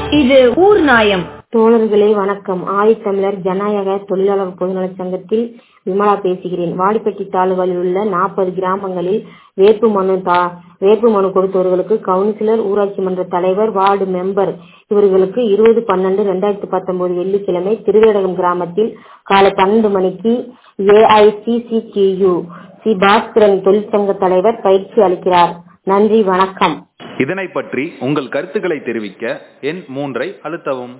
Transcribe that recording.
இது ஊர் நாயம் தோழர்களே வணக்கம் ஆதித்தமிழர் ஜனநாயக தொழிலாளர் பொதுநலச் சங்கத்தில் விமலா பேசுகிறேன் வாடிப்பட்டி தாலுகாவில் உள்ள நாற்பது கிராமங்களில் வேட்புமனு தா வேட்புமனு கொடுத்தவர்களுக்கு கவுன்சிலர் ஊராட்சி மன்ற தலைவர் வார்டு மெம்பர் இவர்களுக்கு இருபது பன்னெண்டு ரெண்டாயிரத்தி பத்தொன்பது வெள்ளிக்கிழமை திருவேடகம் கிராமத்தில் காலை பன்னெண்டு மணிக்கு ஏஐசிசிடியு சி பாஸ்கரன் தொழிற்சங்க தலைவர் பயிற்சி அளிக்கிறார் நன்றி வணக்கம் இதனை பற்றி உங்கள் கருத்துக்களை தெரிவிக்க எண் மூன்றை அழுத்தவும்